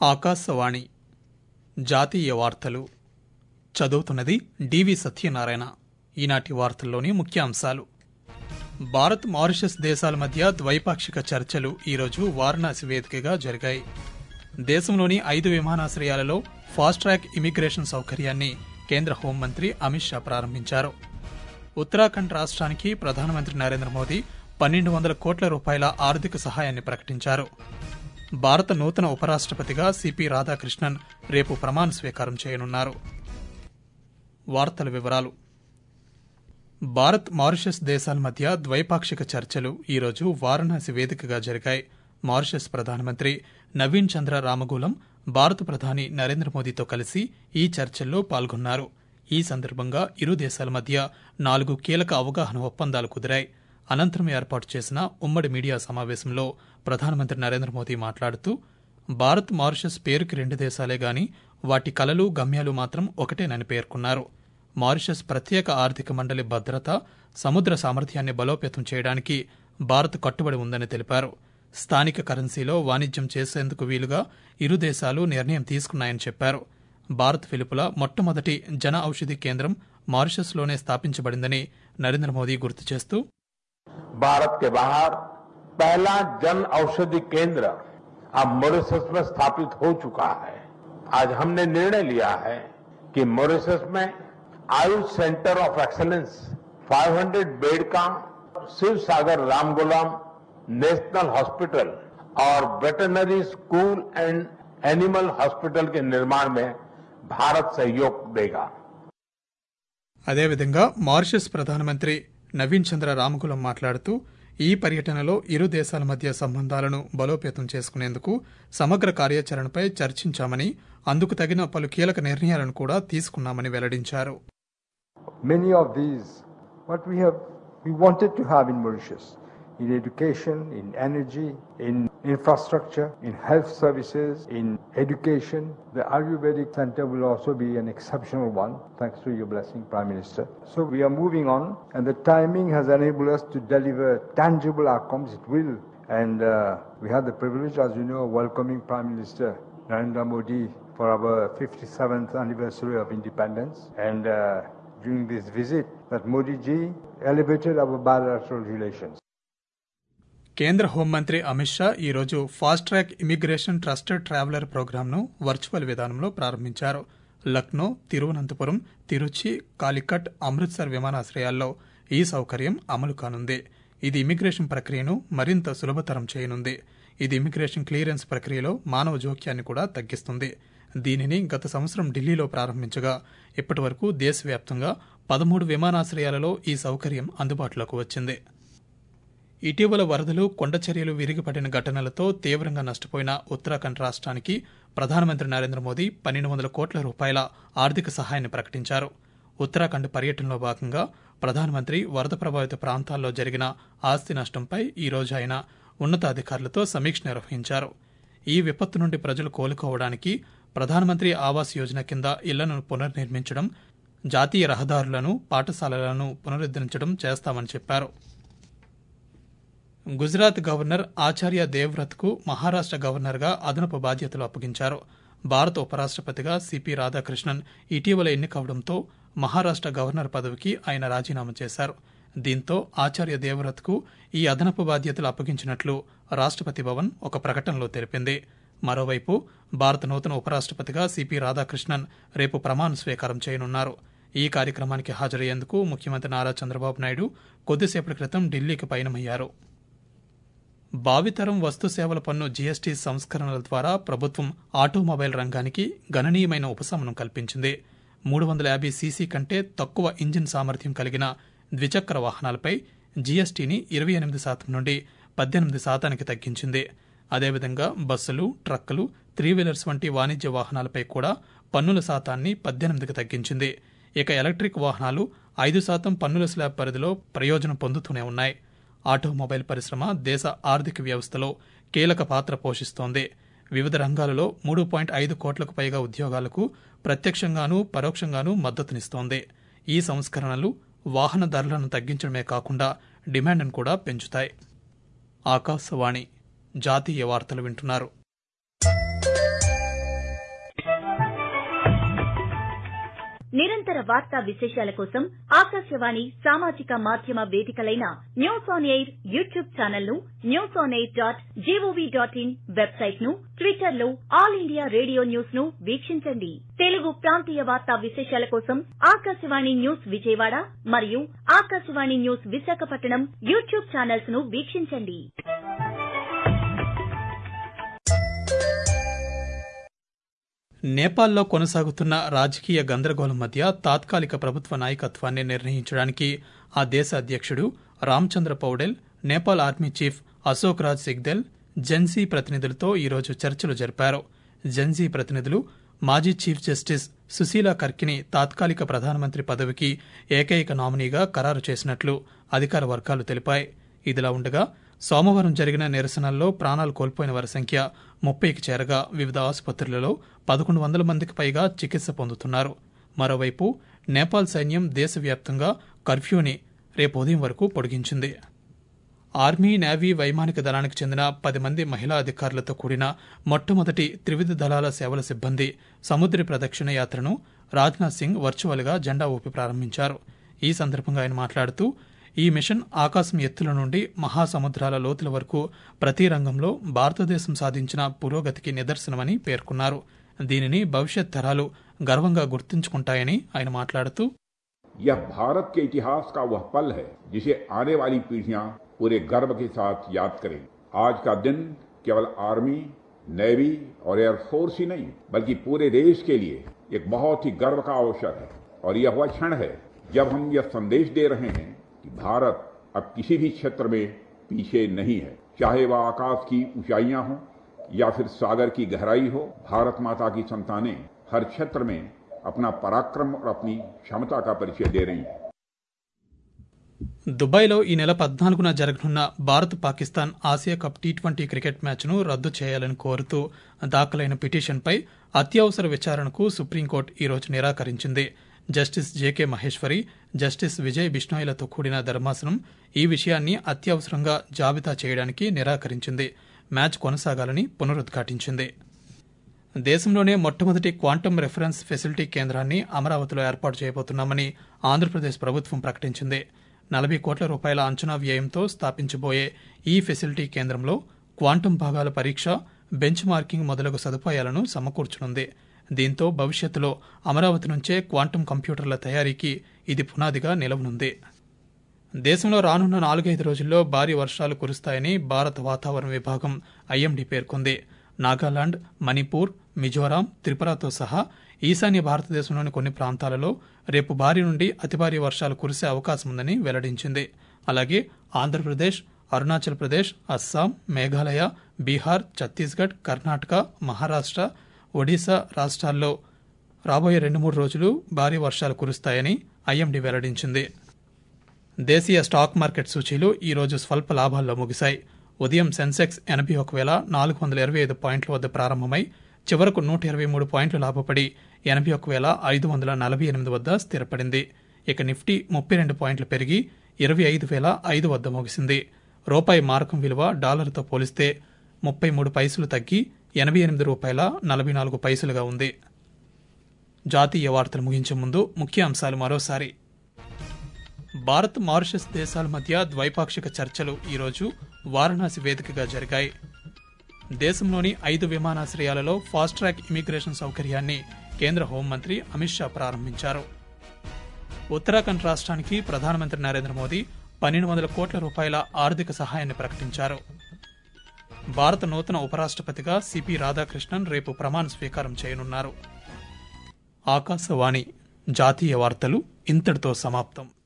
ఆకాశవాణి జాతీయ వార్తలు చదువుతున్నది డివి సత్యనారాయణ ఈనాటి వార్తల్లోని ముఖ్యాంశాలు భారత్ మారిషస్ దేశాల మధ్య ద్వైపాక్షిక చర్చలు ఈరోజు వారణాసి వేదికగా జరిగాయి దేశంలోని ఐదు విమానాశ్రయాలలో ఫాస్ట్ ట్రాక్ ఇమిగ్రేషన్ సౌకర్యాన్ని కేంద్ర హోంమంత్రి అమిత్ షా ప్రారంభించారు ఉత్తరాఖండ్ రాష్ట్రానికి ప్రధానమంత్రి నరేంద్ర మోదీ పన్నెండు వందల కోట్ల రూపాయల ఆర్థిక సహాయాన్ని ప్రకటించారు భారత నూతన ఉపరాష్ట్రపతిగా సిపి రాధాకృష్ణన్ రేపు ప్రమాణ స్వీకారం చేయనున్నారు వార్తల వివరాలు భారత్ మారిషస్ దేశాల మధ్య ద్వైపాక్షిక చర్చలు ఈరోజు వారణాసి వేదికగా జరిగాయి మారిషస్ ప్రధానమంత్రి నవీన్ చంద్ర రామగూలం భారత ప్రధాని నరేంద్ర మోదీతో కలిసి ఈ చర్చల్లో పాల్గొన్నారు ఈ సందర్భంగా ఇరు దేశాల మధ్య నాలుగు కీలక అవగాహన ఒప్పందాలు కుదిరాయి అనంతరం ఏర్పాటు చేసిన ఉమ్మడి మీడియా సమావేశంలో ప్రధానమంత్రి నరేంద్ర మోదీ మాట్లాడుతూ భారత్ మారిషస్ పేరుకి రెండు దేశాలే గాని వాటి కలలు గమ్యాలు మాత్రం ఒకటేనని పేర్కొన్నారు మారిషస్ ప్రత్యేక ఆర్థిక మండలి భద్రత సముద్ర సామర్థ్యాన్ని బలోపేతం చేయడానికి భారత్ కట్టుబడి ఉందని తెలిపారు స్థానిక కరెన్సీలో వాణిజ్యం చేసేందుకు వీలుగా ఇరు దేశాలు నిర్ణయం తీసుకున్నాయని చెప్పారు భారత్ వెలుపల మొట్టమొదటి జన ఔషధి కేంద్రం మారిషస్లోనే స్థాపించబడిందని నరేంద్ర మోదీ గుర్తు చేస్తూ भारत के बाहर पहला जन औषधि केंद्र अब मॉरिशस में स्थापित हो चुका है आज हमने निर्णय लिया है कि मॉरिशस में AYUSH centre of excellence 500 bed का शिव सागर रामगुलाम नेशनल हॉस्पिटल और veterinary school and animal hospital के निर्माण में भारत सहयोग देगा అదేవిధంగా మారిషస్ ప్రధానమంత్రి నవీన్ చంద్ర రామకులం మాట్లాడుతూ ఈ పర్యటనలో ఇరు దేశాల మధ్య సంబంధాలను బలోపేతం చేసుకునేందుకు సమగ్ర కార్యాచరణపై చర్చించామని అందుకు తగిన పలు కీలక నిర్ణయాలను కూడా తీసుకున్నామని వెల్లడించారు Many of these, what we have, we wanted to have in Mauritius, in education, in energy, in infrastructure, in health services, in education. The Ayurvedic Center will also be an exceptional one, thanks to your blessing, Prime Minister. So we are moving on, and the timing has enabled us to deliver tangible outcomes. It will. And uh, we had the privilege, as you know, of welcoming Prime Minister Narendra Modi for our 57th anniversary of independence. And uh, during this visit, that Modi ji elevated our bilateral relations. కేంద్ర హోంమంత్రి అమిత్ షా ఈరోజు fast track immigration trusted traveller ప్రోగ్రాంను virtual విధానంలో ప్రారంభించారు లక్నో తిరువనంతపురం తిరుచి కాలికట్ అమృత్సర్ విమానాశ్రయాల్లో ఈ సౌకర్యం అమలు కానుంది ఇది ఇమిగ్రేషన్ ప్రక్రియను మరింత సులభతరం చేయనుంది ఇది ఇమిగ్రేషన్ క్లియరెన్స్ ప్రక్రియలో మానవ జోక్యాన్ని కూడా తగ్గిస్తుంది దీనిని గత సంవత్సరం ఢిల్లీలో ప్రారంభించగా ఇప్పటి వరకు దేశవ్యాప్తంగా పదమూడు విమానాశ్రయాలలో ఈ సౌకర్యం అందుబాటులోకి వచ్చింది ఇటీవల వరదలు కొండచర్యలు విరిగిపడిన ఘటనలతో తీవ్రంగా నష్టపోయిన ఉత్తరాఖండ్ రాష్ట్రానికి ప్రధానమంత్రి నరేంద్ర మోదీ పన్నెండు వందల కోట్ల రూపాయల ఆర్థిక సహాయాన్ని ప్రకటించారు ఉత్తరాఖండ్ పర్యటనలో భాగంగా ప్రధానమంత్రి వరద ప్రభావిత ప్రాంతాల్లో జరిగిన ఆస్తి నష్టంపై ఈ రోజు ఆయన ఉన్నతాధికారులతో సమీక్ష నిర్వహించారు ఈ విపత్తు నుండి ప్రజలు కోలుకోవడానికి ప్రధానమంత్రి ఆవాస్ యోజన కింద ఇళ్లను పునర్నిర్మించడం జాతీయ రహదారులను పాఠశాలలను పునరుద్దరించడం చేస్తామని చెప్పారు గుజరాత్ గవర్నర్ ఆచార్య దేవ్రత్ కు మహారాష్ట గవర్నర్గా అదనపు బాధ్యతలు అప్పగించారు భారత ఉపరాష్ట్రపతిగా సిపి రాధాకృష్ణన్ ఇటీవల ఎన్నికవడంతో మహారాష్ట గవర్నర్ పదవికి ఆయన రాజీనామా చేశారు దీంతో ఆచార్య దేవ్రత్ కు ఈ అదనపు బాధ్యతలు అప్పగించినట్లు రాష్ట్రపతి భవన్ ఒక ప్రకటనలో తెలిపింది మరోవైపు భారత నూతన ఉపరాష్ట్రపతిగా సిపి రాధాకృష్ణన్ రేపు ప్రమాణ స్వీకారం చేయనున్నారు ఈ కార్యక్రమానికి హాజరయ్యేందుకు ముఖ్యమంత్రి నారా చంద్రబాబు నాయుడు కొద్దిసేపటి క్రితం ఢిల్లీకి పయనమయ్యారు భావితరం వస్తు సేవల పన్ను జీఎస్టీ సంస్కరణల ద్వారా ప్రభుత్వం ఆటోమొబైల్ రంగానికి గణనీయమైన ఉపశమనం కల్పించింది మూడు వందల యాభై సీసీ కంటే తక్కువ ఇంజిన్ సామర్థ్యం కలిగిన ద్విచక్ర వాహనాలపై జీఎస్టీని ఇరవై ఎనిమిది శాతం నుండి పద్దెనిమిది శాతానికి తగ్గించింది అదేవిధంగా బస్సులు ట్రక్కులు త్రీ వీలర్స్ వంటి వాణిజ్య వాహనాలపై కూడా పన్నుల శాతాన్ని పద్దెనిమిదికి తగ్గించింది ఇక ఎలక్ట్రిక్ వాహనాలు ఐదు శాతం పన్నుల స్లాబ్ పరిధిలో ప్రయోజనం పొందుతూనే ఉన్నాయి ఆటోమొబైల్ పరిశ్రమ దేశ ఆర్థిక వ్యవస్థలో కీలక పాత్ర పోషిస్తోంది వివిధ రంగాలలో మూడు పాయింట్ ఐదు కోట్లకు పైగా ఉద్యోగాలకు ప్రత్యక్షంగానూ పరోక్షంగానూ మద్దతునిస్తోంది ఈ సంస్కరణలు వాహన ధరలను తగ్గించడమే కాకుండా డిమాండ్ను కూడా పెంచుతాయి ఆకాశవాణి జాతీయ వార్తలు వింటున్నారు నిరంతర వార్తా విశేషాల కోసం ఆకాశవాణి సామాజిక మాధ్యమ వేదికలైన news on air YouTube channel ను news on air dot gov dot in website ను ట్విట్టర్ లో ఆల్ ఇండియా రేడియో న్యూస్ ను వీక్షించండి తెలుగు ప్రాంతీయ వార్తా విశేషాల కోసం ఆకాశవాణి న్యూస్ విజయవాడ మరియు Akashvani news Visakhapatnam YouTube channels ను వీక్షించండి నేపాల్లో కొనసాగుతున్న రాజకీయ గందరగోళం మధ్య తాత్కాలిక ప్రభుత్వ నాయకత్వాన్ని నిర్ణయించడానికి ఆ దేశ అధ్యక్షుడు Ramchandra Paudel Nepal army chief Ashok Raj Sigdel Gen Z ప్రతినిధులతో ఈరోజు చర్చలు జరిపారు జెన్సీ ప్రతినిధులు మాజీ చీఫ్ జస్టిస్ సుశీలా కర్కిని తాత్కాలిక ప్రధానమంత్రి పదవికి ఏకైక నామినీగా ఖరారు చేసినట్లు అధికార వర్గాలు తెలిపాయి ఇదిలా ఉండగా సోమవారం జరిగిన నిరసనల్లో ప్రాణాలు కోల్పోయిన వారి సంఖ్య ముప్పైకి చేరగా వివిధ ఆసుపత్రులలో పదకొండు వందల మందికి పైగా చికిత్స పొందుతున్నారు మరోవైపు నేపాల్ సైన్యం దేశవ్యాప్తంగా కర్ఫ్యూని రేపు ఉదయం వరకు పొడిగించింది ఆర్మీ నేవీ వైమానిక దళానికి చెందిన పది మంది మహిళా అధికారులతో కూడిన మొట్టమొదటి త్రివిధ దళాల సేవల సిబ్బంది సముద్ర ప్రదక్షిణ యాత్రను రాజ్నాథ్ సింగ్ వర్చువల్గా జెండా ఊపి ప్రారంభించారు ఈ సందర్భంగా ఆయన మాట్లాడుతూ ఈ మిషన్ ఆకాశం ఎత్తుల నుండి మహాసముద్రాల లోతుల వరకు ప్రతి రంగంలో భారతదేశం సాధించిన పురోగతికి నిదర్శనమని పేర్కొన్నారు దీనిని భవిష్యత్ తరాలు గర్వంగా గుర్తుంచుకుంటాయని ఆయన మాట్లాడుతూ यह भारत के इतिहास का वह पल है जिसे आने वाली पीढ़ियां पूरे गर्व के साथ याद करेंगी आज का दिन केवल आर्मी नेवी और एयरफोर्स ही नहीं बल्कि पूरे देश के लिए एक बहुत ही गर्व का अवसर है और यह वह क्षण है जब हम यह संदेश दे रहे हैं कि भारत अब किसी भी क्षेत्र में पीछे नहीं है चाहे वह आकाश की ऊंचाइयां हों या फिर सागर की गहराई हो भारत माता की संतानें हर क्षेत्र में अपना पराक्रम और अपनी क्षमता का परिचय दे रही हैं దుబాయ్లో ఈ నెల పద్నాలుగున జరగనున్న Bharat Pakistan Asia cup T twenty cricket మ్యాచ్ను రద్దు చేయాలని కోరుతూ దాఖలైన పిటిషన్పై అత్యవసర విచారణకు సుప్రీంకోర్టు ఈరోజు నిరాకరించింది justice J K Maheshwari justice Vijay బిష్ణోయ్లతో కూడిన ధర్మాసనం ఈ విషయాన్ని అత్యవసరంగా జాబితా చేయడానికి నిరాకరించింది మ్యాచ్ కొనసాగాలని పునరుద్ఘాటించింది దేశంలోనే మొట్టమొదటి క్వాంటమ్ రెఫరెన్స్ ఫెసిలిటీ కేంద్రాన్ని అమరావతిలో ఏర్పాటు చేయబోతున్నామని ఆంధ్రప్రదేశ్ ప్రభుత్వం ప్రకటించింది నలభై కోట్ల రూపాయల అంచనా వ్యయంతో స్థాపించబోయే ఈ ఫెసిలిటీ కేంద్రంలో క్వాంటం భాగాల పరీక్ష బెంచ్ మార్కింగ్ మొదలగు సదుపాయాలను సమకూర్చనుంది దీంతో భవిష్యత్తులో అమరావతి నుంచే క్వాంటం కంప్యూటర్ల తయారీకి ఇది పునాదిగా నిలవనుంది దేశంలో రానున్న నాలుగైదు రోజుల్లో భారీ వర్షాలు కురుస్తాయని భారత వాతావరణ విభాగం ఐఎండీ పేర్కొంది నాగాలాండ్ మణిపూర్ మిజోరాం త్రిపురతో సహా ఈశాన్య భారతదేశంలోని కొన్ని ప్రాంతాలలో రేపు భారీ నుండి అతి భారీ వర్షాలు కురిసే అవకాశం ఉందని వెల్లడించింది అలాగే ఆంధ్రప్రదేశ్ అరుణాచల్ ప్రదేశ్ అస్సాం మేఘాలయ బీహార్ ఛత్తీస్గఢ్ కర్ణాటక మహారాష్ట్ర ఒడిశా రాష్ట్రాల్లో రాబోయే రెండు మూడు రోజులు భారీ వర్షాలు కురుస్తాయని ఐఎండీ వెల్లడించింది దేశీయ స్టాక్ మార్కెట్ సూచీలు ఈరోజు స్వల్ప లాభాల్లో ముగిశాయి ఉదయం సెన్సెక్స్ ఎనభై ఒక వేల నాలుగు వందల ఇరవై ఐదు పాయింట్ల వద్ద ప్రారంభమై చివరకు నూట ఇరవై మూడు పాయింట్లు లాభపడి ఎనభై ఒక వేల ఐదు వందల నలభై ఎనిమిది వద్ద స్థిరపడింది ఇక నిఫ్టీ ముప్పై రెండు పాయింట్లు పెరిగి ఇరవై ఐదు వేల ఐదు వద్ద ముగిసింది రూపాయి మారకం విలువ డాలర్తో పోలిస్తే ముప్పై మూడు పైసలు తగ్గి ఎనభై ఎనిమిది రూపాయల నలభై నాలుగు పైసలుగా ఉంది జాతీయ వార్తలు ముగించే ముందు ముఖ్య అంశాలు మరోసారి భారత్ మారిషస్ దేశాల మధ్య ద్వైపాక్షిక చర్చలు ఈరోజు వారణాసి వేదికగా జరిగాయి దేశంలోని ఐదు విమానాశ్రయాలలో ఫాస్ట్ ట్రాక్ ఇమిగ్రేషన్ సౌకర్యాన్ని కేంద్ర హోంమంత్రి అమిత్ షా ప్రారంభించారు ఉత్తరాఖండ్ రాష్ట్రానికి ప్రధానమంత్రి నరేంద్ర మోదీ పన్నెండు వందల కోట్ల రూపాయల ఆర్థిక సహాయాన్ని ప్రకటించారు భారత నూతన ఉపరాష్ట్రపతిగా సిపి రాధాకృష్ణన్ రేపు ప్రమాణ స్వీకారం చేయనున్నారు ఆకాశవాణి జాతీయ వార్తలు ఇంతటితో సమాప్తం